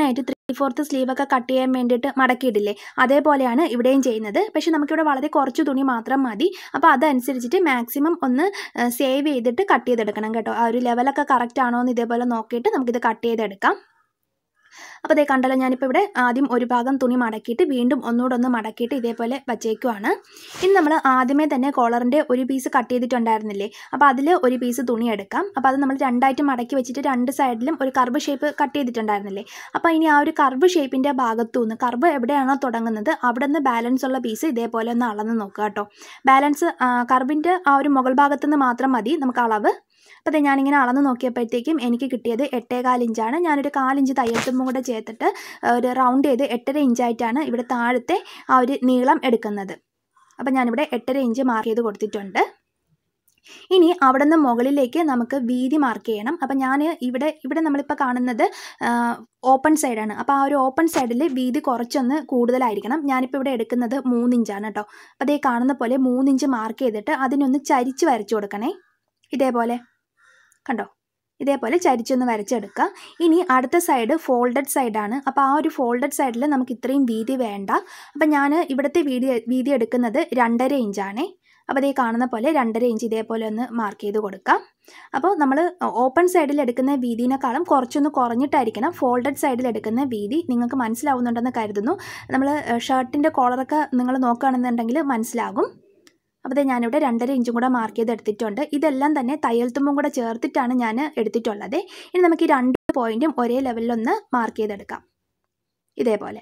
ഫോർത്ത് സ്ലീവൊക്കെ കട്ട് ചെയ്യാൻ വേണ്ടിയിട്ട് മടക്കിയിടില്ലേ അതേപോലെയാണ് ഇവിടെയും ചെയ്യുന്നത് പക്ഷെ നമുക്കിവിടെ വളരെ കുറച്ച് തുണി മാത്രം മതി അപ്പോൾ അതനുസരിച്ചിട്ട് മാക്സിമം ഒന്ന് സേവ് ചെയ്തിട്ട് കട്ട് ചെയ്തെടുക്കണം കേട്ടോ ആ ഒരു ലെവലൊക്കെ കറക്റ്റ് ആണോ എന്ന് ഇതേപോലെ നോക്കിയിട്ട് നമുക്കിത് കട്ട് ചെയ്തെടുക്കാം അപ്പോൾ അതേ കണ്ടല്ലോ ഞാനിപ്പോൾ ഇവിടെ ആദ്യം ഒരു ഭാഗം തുണി മടക്കിയിട്ട് വീണ്ടും ഒന്നുകൂടെ ഒന്ന് മടക്കിയിട്ട് ഇതേപോലെ വച്ചേക്കുവാണ് ഇനി നമ്മൾ ആദ്യമേ തന്നെ കോളറിൻ്റെ ഒരു പീസ് കട്ട് ചെയ്തിട്ടുണ്ടായിരുന്നില്ലേ അപ്പോൾ അതിൽ ഒരു പീസ് തുണി എടുക്കാം അപ്പോൾ അത് നമ്മൾ രണ്ടായിട്ട് മടക്കി വെച്ചിട്ട് രണ്ട് സൈഡിലും ഒരു കർവ് ഷേപ്പ് കട്ട് ചെയ്തിട്ടുണ്ടായിരുന്നില്ലേ അപ്പോൾ ഇനി ആ ഒരു കർവ് ഷേപ്പിൻ്റെ ഭാഗത്തു നിന്ന് കർവ് എവിടെയാണോ തുടങ്ങുന്നത് അവിടെ നിന്ന് ബാലൻസ് ഉള്ള പീസ് ഇതേപോലെ ഒന്ന് അളന്ന് നോക്കുക കേട്ടോ ബാലൻസ് കർവിൻ്റെ ആ ഒരു മുകൾ ഭാഗത്തു നിന്ന് മാത്രം മതി നമുക്ക് അളവ് അപ്പോൾ അതെ ഞാനിങ്ങനെ അളന്ന് നോക്കിയപ്പോഴത്തേക്കും എനിക്ക് കിട്ടിയത് എട്ടേകാൽ ഇഞ്ചാണ് ഞാനൊരു കാലിഞ്ച് തയ്യൽത്തുമ്പും കൂടെ ചേർത്തിട്ട് ഒരു റൗണ്ട് ചെയ്ത് എട്ടര ഇഞ്ചായിട്ടാണ് ഇവിടെ താഴത്തെ ആ ഒരു നീളം എടുക്കുന്നത് അപ്പോൾ ഞാനിവിടെ എട്ടര ഇഞ്ച് മാർക്ക് ചെയ്ത് കൊടുത്തിട്ടുണ്ട് ഇനി അവിടെ നിന്ന് മുകളിലേക്ക് നമുക്ക് വീതി മാർക്ക് ചെയ്യണം അപ്പോൾ ഞാൻ ഇവിടെ ഇവിടെ നമ്മളിപ്പോൾ കാണുന്നത് ഓപ്പൺ സൈഡാണ് അപ്പോൾ ആ ഒരു ഓപ്പൺ സൈഡിൽ വീതി കുറച്ചൊന്ന് കൂടുതലായിരിക്കണം ഞാനിപ്പോൾ ഇവിടെ എടുക്കുന്നത് മൂന്നിഞ്ചാണ് കേട്ടോ അപ്പോൾ അതേ കാണുന്ന പോലെ മൂന്നിഞ്ച് മാർക്ക് ചെയ്തിട്ട് അതിനൊന്ന് ചരിച്ച് വരച്ചു കൊടുക്കണേ ഇതേപോലെ കണ്ടോ ഇതേപോലെ ചരിച്ചൊന്ന് വരച്ചെടുക്കുക ഇനി അടുത്ത സൈഡ് ഫോൾഡഡ് സൈഡാണ് അപ്പോൾ ആ ഒരു ഫോൾഡഡ് സൈഡിൽ നമുക്ക് ഇത്രയും വീതി വേണ്ട അപ്പം ഞാൻ ഇവിടുത്തെ വീതി വീതി എടുക്കുന്നത് രണ്ടര ഇഞ്ചാണേ അപ്പോൾ അതേ കാണുന്ന പോലെ രണ്ടര ഇഞ്ച് ഇതേപോലെ ഒന്ന് മാർക്ക് ചെയ്ത് കൊടുക്കാം അപ്പോൾ നമ്മൾ ഓപ്പൺ സൈഡിൽ എടുക്കുന്ന വീതിനേക്കാളും കുറച്ചൊന്ന് കുറഞ്ഞിട്ടായിരിക്കണം ഫോൾഡഡ് സൈഡിൽ എടുക്കുന്ന വീതി നിങ്ങൾക്ക് മനസ്സിലാവുന്നുണ്ടെന്ന് കരുതുന്നു നമ്മൾ ഷർട്ടിൻ്റെ കോളറൊക്കെ നിങ്ങൾ നോക്കുകയാണെന്നുണ്ടെങ്കിൽ മനസ്സിലാകും അപ്പോൾ ഇത് ഞാനിവിടെ രണ്ടര ഇഞ്ചും കൂടെ മാർക്ക് ചെയ്ത് എടുത്തിട്ടുണ്ട് ഇതെല്ലാം തന്നെ തയ്യൽ തുമ്പും കൂടെ ചേർത്തിട്ടാണ് ഞാൻ എടുത്തിട്ടുള്ളത് ഇനി നമുക്ക് ഈ രണ്ട് പോയിൻറ്റും ഒരേ ലെവലിലൊന്ന് മാർക്ക് ചെയ്തെടുക്കാം ഇതേപോലെ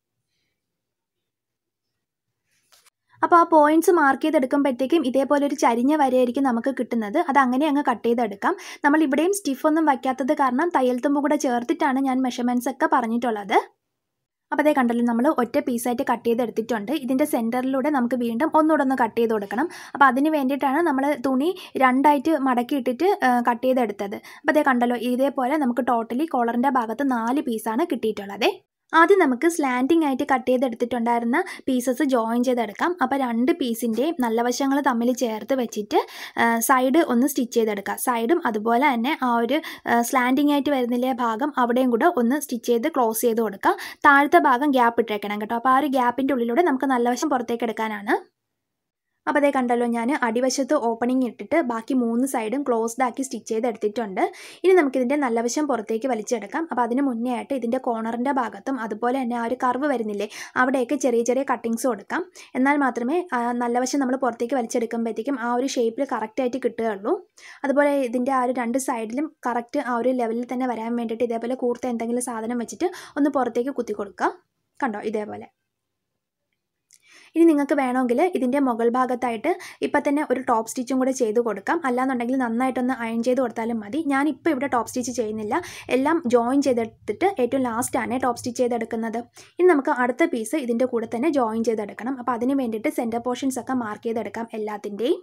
അപ്പോൾ ആ പോയിന്റ്സ് മാർക്ക് ചെയ്തെടുക്കുമ്പോഴത്തേക്കും ഇതേപോലെ ഒരു ചരിഞ്ഞ വരയായിരിക്കും നമുക്ക് കിട്ടുന്നത് അത് അങ്ങനെ അങ്ങ് കട്ട് ചെയ്തെടുക്കാം നമ്മൾ ഇവിടെയും സ്റ്റിഫ് ഒന്നും വയ്ക്കാത്തത് കാരണം തയ്യൽ തുമ്പ് കൂടെ ചേർത്തിട്ടാണ് ഞാൻ മെഷർമെൻറ്റ്സ് ഒക്കെ പറഞ്ഞിട്ടുള്ളത് അപ്പോൾ അതേ കണ്ടല്ലോ നമ്മൾ ഒറ്റ പീസായിട്ട് കട്ട് ചെയ്തെടുത്തിട്ടുണ്ട് ഇതിൻ്റെ സെൻറ്ററിലൂടെ നമുക്ക് വീണ്ടും ഒന്നുകൂടെ ഒന്ന് കട്ട് ചെയ്ത് കൊടുക്കണം അപ്പോൾ അതിന് വേണ്ടിയിട്ടാണ് നമ്മൾ തുണി രണ്ടായിട്ട് മടക്കി ഇട്ടിട്ട് കട്ട് ചെയ്തെടുത്തത് അപ്പോൾ അതേ കണ്ടല്ലോ ഇതേപോലെ നമുക്ക് ടോട്ടലി കോളറിൻ്റെ ഭാഗത്ത് നാല് പീസാണ് കിട്ടിയിട്ടുള്ളത് ആദ്യം നമുക്ക് സ്ലാൻഡിങ് ആയിട്ട് കട്ട് ചെയ്തെടുത്തിട്ടുണ്ടായിരുന്ന പീസസ് ജോയിൻ ചെയ്തെടുക്കാം അപ്പോൾ രണ്ട് പീസിൻ്റെയും നല്ല വശങ്ങൾ തമ്മിൽ ചേർത്ത് വെച്ചിട്ട് സൈഡ് ഒന്ന് സ്റ്റിച്ച് ചെയ്തെടുക്കുക സൈഡും അതുപോലെ തന്നെ ആ ഒരു സ്ലാൻഡിങ് ആയിട്ട് വരുന്നില്ലേ ഭാഗം അവിടെയും കൂടെ ഒന്ന് സ്റ്റിച്ച് ചെയ്ത് ക്ലോസ് ചെയ്ത് കൊടുക്കുക താഴത്തെ ഭാഗം ഗ്യാപ്പ് ഇട്ടേക്കണം കേട്ടോ അപ്പോൾ ആ ഒരു ഗ്യാപ്പിൻ്റെ ഉള്ളിലൂടെ നമുക്ക് നല്ല വശം പുറത്തേക്ക് എടുക്കാനാണ് അപ്പോൾ അതേ കണ്ടല്ലോ ഞാൻ അടിവശത്ത് ഓപ്പണിംഗ് ഇട്ടിട്ട് ബാക്കി മൂന്ന് സൈഡും ക്ലോസ്ഡ് ആക്കി സ്റ്റിച്ച് ചെയ്ത് എടുത്തിട്ടുണ്ട് ഇനി നമുക്കിതിൻ്റെ നല്ല വശം പുറത്തേക്ക് വലിച്ചെടുക്കാം അപ്പോൾ അതിന് മുന്നേ ആയിട്ട് ഇതിൻ്റെ കോർണറിൻ്റെ ഭാഗത്തും അതുപോലെ തന്നെ ആ ഒരു കർവ് വരുന്നില്ലേ അവിടെയൊക്കെ ചെറിയ ചെറിയ കട്ടിങ്സ് കൊടുക്കാം എന്നാൽ മാത്രമേ നല്ല വശം നമ്മൾ പുറത്തേക്ക് വലിച്ചെടുക്കുമ്പോഴത്തേക്കും ആ ഒരു ഷേപ്പിൽ കറക്റ്റായിട്ട് കിട്ടുകയുള്ളൂ അതുപോലെ ഇതിൻ്റെ ആ ഒരു രണ്ട് സൈഡിലും കറക്റ്റ് ആ ഒരു ലെവലിൽ തന്നെ വരാൻ വേണ്ടിയിട്ട് ഇതേപോലെ കൂർത്ത എന്തെങ്കിലും സാധനം വെച്ചിട്ട് ഒന്ന് പുറത്തേക്ക് കുത്തി കൊടുക്കുക കണ്ടോ ഇതേപോലെ ഇനി നിങ്ങൾക്ക് വേണമെങ്കിൽ ഇതിൻ്റെ മുകൾ ഭാഗത്തായിട്ട് ഇപ്പം തന്നെ ഒരു ടോപ്പ് സ്റ്റിച്ചും കൂടെ ചെയ്ത് കൊടുക്കാം അല്ലാന്നുണ്ടെങ്കിൽ നന്നായിട്ടൊന്ന് അയൺ ചെയ്ത് കൊടുത്താലും മതി ഞാനിപ്പോൾ ഇവിടെ ടോപ്പ് സ്റ്റിച്ച് ചെയ്യുന്നില്ല എല്ലാം ജോയിൻ ചെയ്തെടുത്തിട്ട് ഏറ്റവും ലാസ്റ്റാണ് ടോപ്പ് സ്റ്റിച്ച് ചെയ്തെടുക്കുന്നത് ഇനി നമുക്ക് അടുത്ത പീസ് ഇതിൻ്റെ കൂടെ തന്നെ ജോയിൻ ചെയ്തെടുക്കണം അപ്പോൾ അതിന് വേണ്ടിയിട്ട് സെൻറ്റർ പോർഷൻസ് ഒക്കെ മാർക്ക് ചെയ്തെടുക്കാം എല്ലാത്തിൻ്റെയും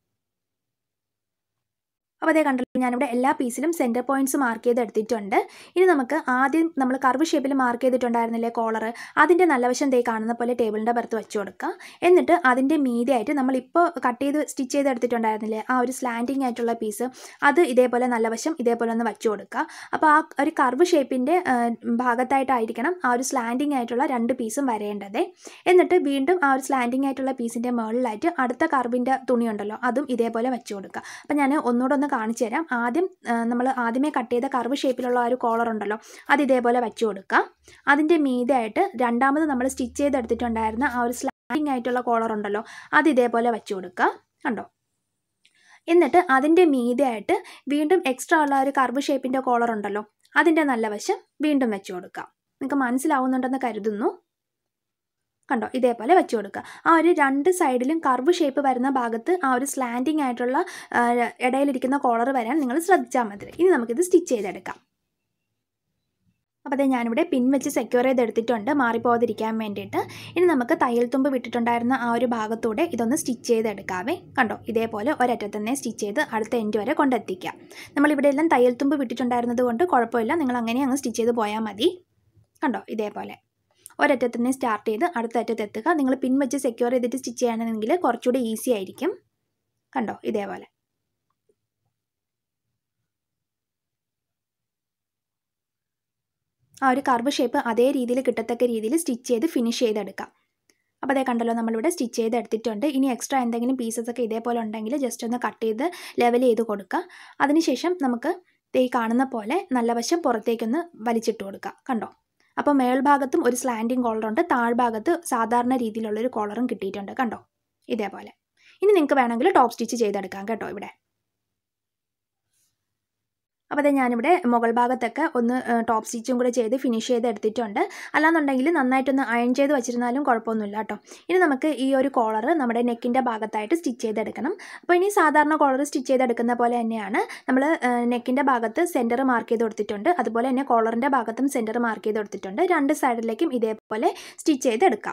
അപ്പോൾ അതേ കണ്ടല്ലോ ഞാനിവിടെ എല്ലാ പീസിലും സെൻറ്റർ പോയിൻറ്റ്സ് മാർക്ക് ചെയ്ത് എടുത്തിട്ടുണ്ട് ഇനി നമുക്ക് ആദ്യം നമ്മൾ കർവ് ഷേപ്പിൽ മാർക്ക് ചെയ്തിട്ടുണ്ടായിരുന്നില്ലേ കോളർ അതിൻ്റെ നല്ല വശം ദേ കാണുന്ന പോലെ ടേബിളിൻ്റെ പുറത്ത് വെച്ച് കൊടുക്കുക എന്നിട്ട് അതിൻ്റെ മീതിയായിട്ട് നമ്മളിപ്പോൾ കട്ട് ചെയ്ത് സ്റ്റിച്ച് ചെയ്ത് എടുത്തിട്ടുണ്ടായിരുന്നില്ലേ ആ ഒരു സ്ലാൻഡിങ് ആയിട്ടുള്ള പീസ് അത് ഇതേപോലെ നല്ല വശം ഇതേപോലെ ഒന്ന് വെച്ച് കൊടുക്കുക അപ്പോൾ ആ ഒരു കർവ് ഷേപ്പിൻ്റെ ഭാഗത്തായിട്ടായിരിക്കണം ആ ഒരു സ്ലാൻഡിങ് ആയിട്ടുള്ള രണ്ട് പീസും വരേണ്ടത് എന്നിട്ട് വീണ്ടും ആ ഒരു സ്ലാൻഡിങ് ആയിട്ടുള്ള പീസിൻ്റെ മുകളിലായിട്ട് അടുത്ത കർവിൻ്റെ തുണിയുണ്ടല്ലോ അതും ഇതേപോലെ വെച്ച് കൊടുക്കുക അപ്പോൾ ഞാൻ ഒന്നുകൂടെ ഒന്ന് കാണിച്ചു തരാം ആദ്യം നമ്മൾ ആദ്യമേ കട്ട് ചെയ്ത കർവ് ഷേപ്പിലുള്ള ആ ഒരു കോളർ ഉണ്ടല്ലോ അത് ഇതേപോലെ വെച്ച് കൊടുക്കുക അതിൻ്റെ മീതെയായിട്ട് രണ്ടാമത് നമ്മൾ സ്റ്റിച്ച് ചെയ്തെടുത്തിട്ടുണ്ടായിരുന്ന ആ ഒരു സ്ലാൻഡിങ് ആയിട്ടുള്ള കോളർ ഉണ്ടല്ലോ അത് ഇതേപോലെ വെച്ച് കൊടുക്കുക കണ്ടോ എന്നിട്ട് അതിൻ്റെ മീതെയായിട്ട് വീണ്ടും എക്സ്ട്രാ ഉള്ള ഒരു കർവ് ഷേപ്പിൻ്റെ കോളർ ഉണ്ടല്ലോ അതിൻ്റെ നല്ല വശം വീണ്ടും വെച്ച് കൊടുക്കുക നിങ്ങൾക്ക് മനസ്സിലാവുന്നുണ്ടെന്ന് കരുതുന്നു കണ്ടോ ഇതേപോലെ വെച്ച് കൊടുക്കുക ആ ഒരു രണ്ട് സൈഡിലും കർവ് ഷേപ്പ് വരുന്ന ഭാഗത്ത് ആ ഒരു സ്ലാൻഡിങ് ആയിട്ടുള്ള ഇടയിലിരിക്കുന്ന കോളർ വരാൻ നിങ്ങൾ ശ്രദ്ധിച്ചാൽ മതി ഇനി നമുക്കിത് സ്റ്റിച്ച് ചെയ്തെടുക്കാം അപ്പോൾ അതേ ഞാനിവിടെ പിൻ വെച്ച് സെക്യൂർ ചെയ്തെടുത്തിട്ടുണ്ട് മാറിപ്പോകാതിരിക്കാൻ വേണ്ടിയിട്ട് ഇനി നമുക്ക് തയ്യൽ തുമ്പ് വിട്ടിട്ടുണ്ടായിരുന്ന ആ ഒരു ഭാഗത്തൂടെ ഇതൊന്ന് സ്റ്റിച്ച് ചെയ്തെടുക്കാവേ കണ്ടോ ഇതേപോലെ ഒരറ്റത്ത് തന്നെ സ്റ്റിച്ച് ചെയ്ത് അടുത്ത എൻഡ് വരെ കൊണ്ടെത്തിക്കാം നമ്മളിവിടെ എല്ലാം തയ്യൽ തുമ്പ് വിട്ടിട്ടുണ്ടായിരുന്നത് കൊണ്ട് കുഴപ്പമില്ല നിങ്ങൾ അങ്ങനെ അങ്ങ് സ്റ്റിച്ച് ചെയ്ത് പോയാൽ മതി കണ്ടോ ഇതേപോലെ ഒരറ്റത്ത് നിന്ന് സ്റ്റാർട്ട് ചെയ്ത് അടുത്ത അറ്റത്ത് എത്തുക നിങ്ങൾ പിൻ വെച്ച് സെക്യൂർ ചെയ്തിട്ട് സ്റ്റിച്ച് ചെയ്യുകയാണെങ്കിൽ കുറച്ചുകൂടി ഈസി ആയിരിക്കും കണ്ടോ ഇതേപോലെ ആ ഒരു കർവ് ഷേപ്പ് അതേ രീതിയിൽ കിട്ടത്തക്ക രീതിയിൽ സ്റ്റിച്ച് ചെയ്ത് ഫിനിഷ് ചെയ്തെടുക്കാം അപ്പോൾ അതേ കണ്ടല്ലോ നമ്മളിവിടെ സ്റ്റിച്ച് ചെയ്ത് എടുത്തിട്ടുണ്ട് ഇനി എക്സ്ട്രാ എന്തെങ്കിലും പീസസ് ഒക്കെ ഇതേപോലെ ഉണ്ടെങ്കിൽ ജസ്റ്റ് ഒന്ന് കട്ട് ചെയ്ത് ലെവൽ ചെയ്ത് കൊടുക്കുക അതിനുശേഷം നമുക്ക് ഈ കാണുന്ന പോലെ നല്ല വശം പുറത്തേക്കൊന്ന് വലിച്ചിട്ട് കൊടുക്കുക കണ്ടോ അപ്പോൾ മേൾഭാഗത്തും ഒരു സ്ലാൻഡിങ് കോളറുണ്ട് താഴ്ഭാഗത്ത് സാധാരണ രീതിയിലുള്ളൊരു കോളറും കിട്ടിയിട്ടുണ്ട് കണ്ടോ ഇതേപോലെ ഇനി നിങ്ങൾക്ക് വേണമെങ്കിൽ ടോപ്പ് സ്റ്റിച്ച് ചെയ്തെടുക്കാം കേട്ടോ ഇവിടെ അപ്പോൾ അതെ ഞാനിവിടെ മുകൾ ഭാഗത്തൊക്കെ ഒന്ന് ടോപ്പ് സ്റ്റിച്ചും കൂടെ ചെയ്ത് ഫിനിഷ് ചെയ്ത് എടുത്തിട്ടുണ്ട് അല്ലാന്നുണ്ടെങ്കിൽ നന്നായിട്ടൊന്ന് അയൺ ചെയ്ത് വെച്ചിരുന്നാലും കുഴപ്പമൊന്നുമില്ല കേട്ടോ ഇനി നമുക്ക് ഈ ഒരു കോളർ നമ്മുടെ നെക്കിൻ്റെ ഭാഗത്തായിട്ട് സ്റ്റിച്ച് ചെയ്തെടുക്കണം അപ്പോൾ ഇനി സാധാരണ കോളർ സ്റ്റിച്ച് ചെയ്തെടുക്കുന്ന പോലെ തന്നെയാണ് നമ്മൾ നെക്കിൻ്റെ ഭാഗത്ത് സെൻറ്റർ മാർക്ക് ചെയ്ത് കൊടുത്തിട്ടുണ്ട് അതുപോലെ തന്നെ കോളറിൻ്റെ ഭാഗത്തും സെൻറ്റർ മാർക്ക് ചെയ്ത് കൊടുത്തിട്ടുണ്ട് രണ്ട് സൈഡിലേക്കും ഇതേപോലെ സ്റ്റിച്ച് ചെയ്തെടുക്കാം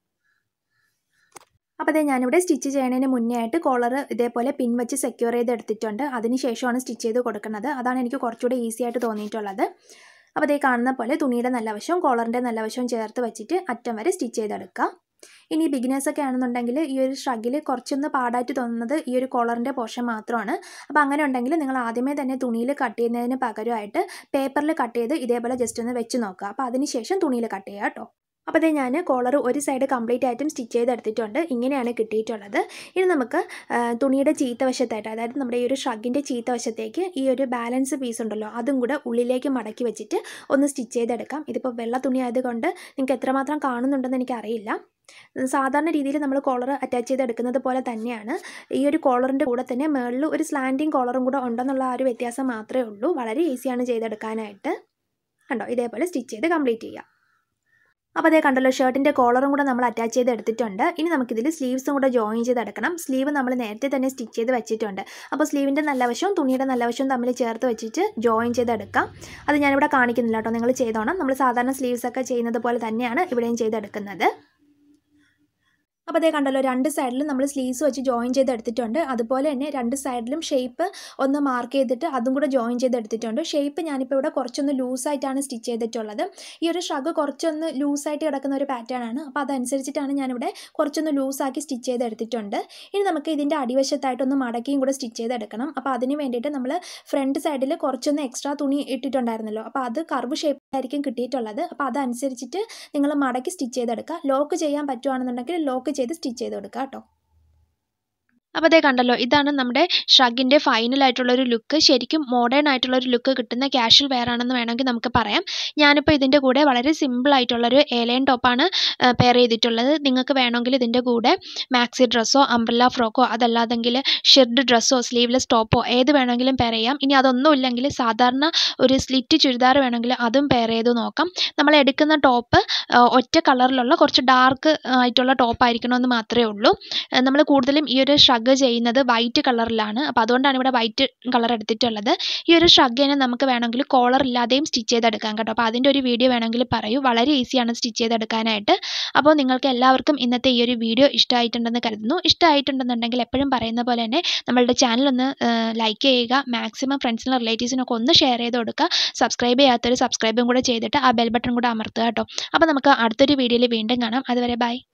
അപ്പോൾ അതെ ഞാനിവിടെ സ്റ്റിച്ച് ചെയ്യുന്നതിന് മുന്നേ ആയിട്ട് കോളർ ഇതേപോലെ പിൻ വെച്ച് സെക്യൂർ ചെയ്ത് എടുത്തിട്ടുണ്ട് അതിന് ശേഷമാണ് സ്റ്റിച്ച് ചെയ്ത് കൊടുക്കുന്നത് അതാണ് എനിക്ക് കുറച്ചുകൂടെ ഈസി ആയിട്ട് തോന്നിയിട്ടുള്ളത് അപ്പോൾ അതേ കാണുന്ന പോലെ തുണിയുടെ നല്ല വശവും കോളറിൻ്റെ നല്ല വശവും ചേർത്ത് വെച്ചിട്ട് അറ്റം വരെ സ്റ്റിച്ച് ചെയ്തെടുക്കുക ഇനി ബിഗിനേഴ്സൊക്കെ ആണെന്നുണ്ടെങ്കിൽ ഈ ഒരു ഷ്രഗിൽ കുറച്ചൊന്ന് പാടായിട്ട് തോന്നുന്നത് ഈ ഒരു കോളറിൻ്റെ പോർഷൻ മാത്രമാണ് അപ്പോൾ അങ്ങനെ ഉണ്ടെങ്കിൽ നിങ്ങൾ ആദ്യമേ തന്നെ തുണിയിൽ കട്ട് ചെയ്യുന്നതിന് പകരമായിട്ട് പേപ്പറിൽ കട്ട് ചെയ്ത് ഇതേപോലെ ജസ്റ്റ് ഒന്ന് വെച്ച് നോക്കുക അപ്പോൾ അതിന് ശേഷം തുണിയിൽ കട്ട് ചെയ്യുക കേട്ടോ അപ്പോൾ അതേ ഞാൻ കോളർ ഒരു സൈഡ് കംപ്ലീറ്റ് ആയിട്ടും സ്റ്റിച്ച് ചെയ്തെടുത്തിട്ടുണ്ട് ഇങ്ങനെയാണ് കിട്ടിയിട്ടുള്ളത് ഇനി നമുക്ക് തുണിയുടെ ചീത്ത വശത്തായിട്ട് അതായത് നമ്മുടെ ഈ ഒരു ഷഗിൻ്റെ ചീത്ത വശത്തേക്ക് ഈ ഒരു ബാലൻസ് പീസ് ഉണ്ടല്ലോ അതും കൂടെ ഉള്ളിലേക്ക് മടക്കി വെച്ചിട്ട് ഒന്ന് സ്റ്റിച്ച് ചെയ്തെടുക്കാം ഇതിപ്പോൾ വെള്ള തുണി ആയതുകൊണ്ട് നിങ്ങൾക്ക് എത്രമാത്രം കാണുന്നുണ്ടെന്ന് എനിക്കറിയില്ല സാധാരണ രീതിയിൽ നമ്മൾ കോളർ അറ്റാച്ച് ചെയ്തെടുക്കുന്നത് പോലെ തന്നെയാണ് ഈ ഒരു കോളറിൻ്റെ കൂടെ തന്നെ മുകളിൽ ഒരു സ്ലാൻഡിങ് കോളറും കൂടെ ഉണ്ടെന്നുള്ള ആ ഒരു വ്യത്യാസം മാത്രമേ ഉള്ളൂ വളരെ ഈസിയാണ് ചെയ്തെടുക്കാനായിട്ട് കണ്ടോ ഇതേപോലെ സ്റ്റിച്ച് ചെയ്ത് കംപ്ലീറ്റ് ചെയ്യുക അപ്പോൾ അതേ കണ്ടല്ലോ ഷർട്ടിൻ്റെ കോളറും കൂടെ നമ്മൾ അറ്റാച്ച് ചെയ്ത് എടുത്തിട്ടുണ്ട് ഇനി നമുക്കിതിൽ സ്ലീവ്സും കൂടെ ജോയിൻ ചെയ്തെടുക്കണം സ്ലീവ് നമ്മൾ നേരത്തെ തന്നെ സ്റ്റിച്ച് ചെയ്ത് വെച്ചിട്ടുണ്ട് അപ്പോൾ സ്ലീവിൻ്റെ നല്ല വശവും തുണിയുടെ നല്ല വശവും തമ്മിൽ ചേർത്ത് വെച്ചിട്ട് ജോയിൻ ചെയ്തെടുക്കാം അത് ഞാനിവിടെ കാണിക്കുന്നില്ല കേട്ടോ നിങ്ങൾ ചെയ്തോണം നമ്മൾ സാധാരണ സ്ലീവ്സ് ഒക്കെ ചെയ്യുന്നത് പോലെ തന്നെയാണ് ഇവിടെയും ചെയ്തെടുക്കുന്നത് അപ്പോൾ അതേ കണ്ടല്ലോ രണ്ട് സൈഡിലും നമ്മൾ സ്ലീവ്സ് വെച്ച് ജോയിൻ ചെയ്തെടുത്തിട്ടുണ്ട് അതുപോലെ തന്നെ രണ്ട് സൈഡിലും ഷേപ്പ് ഒന്ന് മാർക്ക് ചെയ്തിട്ട് അതും കൂടെ ജോയിൻ ചെയ്തെടുത്തിട്ടുണ്ട് ഷേപ്പ് ഞാനിപ്പോൾ ഇവിടെ കുറച്ചൊന്ന് ലൂസായിട്ടാണ് സ്റ്റിച്ച് ചെയ്തിട്ടുള്ളത് ഈ ഒരു ഷഗ് കുറച്ചൊന്ന് ലൂസായിട്ട് കിടക്കുന്ന ഒരു പാറ്റേൺ ആണ് അപ്പോൾ അതനുസരിച്ചിട്ടാണ് ഞാനിവിടെ കുറച്ചൊന്ന് ലൂസാക്കി സ്റ്റിച്ച് ചെയ്തെടുത്തിട്ടുണ്ട് ഇനി നമുക്ക് ഇതിൻ്റെ അടിവശത്തായിട്ടൊന്ന് മടക്കിയും കൂടെ സ്റ്റിച്ച് ചെയ്തെടുക്കണം അപ്പോൾ അതിന് വേണ്ടിയിട്ട് നമ്മൾ ഫ്രണ്ട് സൈഡിൽ കുറച്ചൊന്ന് എക്സ്ട്രാ തുണി ഇട്ടിട്ടുണ്ടായിരുന്നല്ലോ അപ്പോൾ അത് കർവ് ഷേപ്പിലായിരിക്കും കിട്ടിയിട്ടുള്ളത് അപ്പോൾ അതനുസരിച്ചിട്ട് നിങ്ങൾ മടക്കി സ്റ്റിച്ച് ചെയ്തെടുക്കുക ലോക്ക് ചെയ്യാൻ പറ്റുവാണെന്നുണ്ടെങ്കിൽ ലോക്ക് ചെയ്ത് സ്റ്റിച്ച് ചെയ്ത് കൊടുക്കുക കേട്ടോ അപ്പോൾ അതേ കണ്ടല്ലോ ഇതാണ് നമ്മുടെ ഷ്രഗിൻ്റെ ഫൈനൽ ആയിട്ടുള്ള ഒരു ലുക്ക് ശരിക്കും മോഡേൺ ആയിട്ടുള്ള ഒരു ലുക്ക് കിട്ടുന്ന ക്യാഷ്വൽ വെയർ ആണെന്ന് വേണമെങ്കിൽ നമുക്ക് പറയാം ഞാനിപ്പോൾ ഇതിൻ്റെ കൂടെ വളരെ സിമ്പിൾ ആയിട്ടുള്ളൊരു ഏലയൻ ടോപ്പാണ് പെയർ ചെയ്തിട്ടുള്ളത് നിങ്ങൾക്ക് വേണമെങ്കിൽ ഇതിൻ്റെ കൂടെ മാക്സി ഡ്രസ്സോ അംബ്രല്ല ഫ്രോക്കോ അതല്ലാതെങ്കിൽ ഷെർഡ് ഡ്രസ്സോ സ്ലീവ്ലെസ് ടോപ്പോ ഏത് വേണമെങ്കിലും പെയർ ചെയ്യാം ഇനി അതൊന്നും ഇല്ലെങ്കിൽ സാധാരണ ഒരു സ്ലിറ്റ് ചുരിദാർ വേണമെങ്കിൽ അതും പെയർ ചെയ്ത് നോക്കാം നമ്മൾ എടുക്കുന്ന ടോപ്പ് ഒറ്റ കളറിലുള്ള കുറച്ച് ഡാർക്ക് ആയിട്ടുള്ള ടോപ്പ് ആയിരിക്കണമെന്ന് മാത്രമേ ഉള്ളൂ നമ്മൾ കൂടുതലും ഈ ഒരു ഷ്രഗ് ചെയ്യുന്നത് വൈറ്റ് കളറിലാണ് അപ്പോൾ അതുകൊണ്ടാണ് ഇവിടെ വൈറ്റ് കളർ എടുത്തിട്ടുള്ളത് ഈ ഒരു ഷ്രഗിനെ നമുക്ക് വേണമെങ്കിൽ കോളർ ഇല്ലാതെയും സ്റ്റിച്ച് ചെയ്തെടുക്കാം കേട്ടോ അപ്പോൾ അതിൻ്റെ ഒരു വീഡിയോ വേണമെങ്കിൽ പറയൂ വളരെ ഈസിയാണ് സ്റ്റിച്ച് ചെയ്തെടുക്കാനായിട്ട് അപ്പോൾ നിങ്ങൾക്ക് എല്ലാവർക്കും ഇന്നത്തെ ഈ ഒരു വീഡിയോ ഇഷ്ടമായിട്ടുണ്ടെന്ന് കരുതുന്നു ഇഷ്ടമായിട്ടുണ്ടെന്നുണ്ടെങ്കിൽ എപ്പോഴും പറയുന്ന പോലെ തന്നെ നമ്മളുടെ ചാനൽ ഒന്ന് ലൈക്ക് ചെയ്യുക മാക്സിമം ഫ്രണ്ട്സിനും റിലേറ്റീവ്സിനൊക്കെ ഒന്ന് ഷെയർ ചെയ്ത് കൊടുക്കുക സബ്സ്ക്രൈബ് ചെയ്യാത്തൊരു സബ്സ്ക്രൈബും കൂടെ ചെയ്തിട്ട് ആ ബെൽ ബട്ടൺ കൂടെ അമർത്തുക കേട്ടോ അപ്പോൾ നമുക്ക് അടുത്തൊരു വീഡിയോയിൽ വീണ്ടും കാണാം അതുവരെ ബൈ